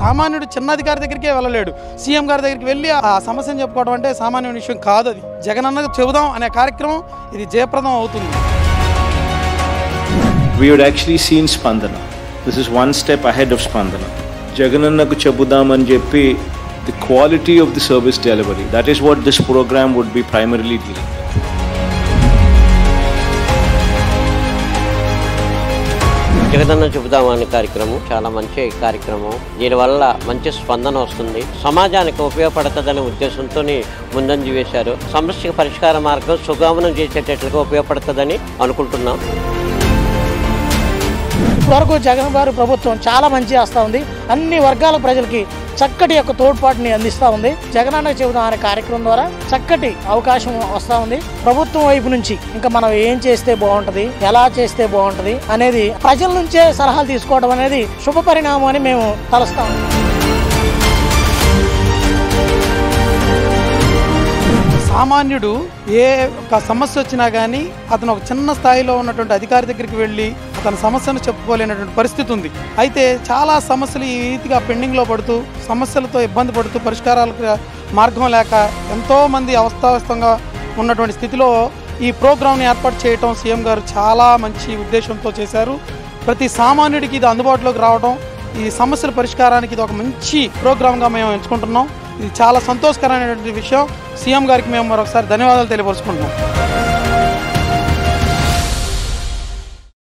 సామాన్యుడు చిన్న అధికారి దగ్గరికే వెళ్ళలేడు సీఎం గారి దగ్గరికి వెళ్ళి ఆ సమస్యను చెప్పుకోవడం అంటే సామాన్య విషయం కాదు అది జగన్ అన్నకు చెబుదాం అనే కార్యక్రమం ఇది జయప్రదం అవుతుంది we had actually seen Spandana. This is one step ahead of Spandana. Jaganannaku Chabudam చెప్పి the quality of the service delivery. That is what this program would be primarily dealing with. జగదన్న చెబుదాం అనే కార్యక్రమం చాలా మంచి కార్యక్రమం దీనివల్ల మంచి స్పందన వస్తుంది సమాజానికి ఉపయోగపడుతుందనే ఉద్దేశంతో ముందంజ వేశారు సమస్యకు పరిష్కార మార్గం సుగమనం చేసేటట్లుగా ఉపయోగపడుతుందని అనుకుంటున్నాం ఇప్పటివరకు జగన్ గారి ప్రభుత్వం చాలా మంచి చేస్తూ ఉంది అన్ని వర్గాల ప్రజలకి చక్కటి యొక్క తోడ్పాటుని అందిస్తూ ఉంది జగనన్న చెబుదాం అనే కార్యక్రమం ద్వారా చక్కటి అవకాశం వస్తూ ఉంది ప్రభుత్వం వైపు నుంచి ఇంకా మనం ఏం చేస్తే బాగుంటది ఎలా చేస్తే బాగుంటది అనేది ప్రజల నుంచే సలహాలు తీసుకోవడం అనేది శుభ పరిణామం అని మేము తలుస్తాం సామాన్యుడు ఏ ఒక సమస్య వచ్చినా కానీ అతను ఒక చిన్న స్థాయిలో ఉన్నటువంటి అధికారి దగ్గరికి వెళ్ళి అతని సమస్యను చెప్పుకోలేనటువంటి పరిస్థితి ఉంది అయితే చాలా సమస్యలు ఈ రీతిగా పెండింగ్లో పడుతూ సమస్యలతో ఇబ్బంది పడుతూ పరిష్కారాలకు మార్గం లేక ఎంతోమంది అవస్థావస్థంగా ఉన్నటువంటి స్థితిలో ఈ ప్రోగ్రామ్ని ఏర్పాటు చేయటం సీఎం గారు చాలా మంచి ఉద్దేశంతో చేశారు ప్రతి సామాన్యుడికి ఇది అందుబాటులోకి రావడం ఈ సమస్యల పరిష్కారానికి ఇది ఒక మంచి ప్రోగ్రామ్గా మేము ఎంచుకుంటున్నాం ఇది చాలా సంతోషకరమైనటువంటి విషయం సీఎం గారికి మేము మరొకసారి ధన్యవాదాలు తెలియపరుచుకుంటున్నాం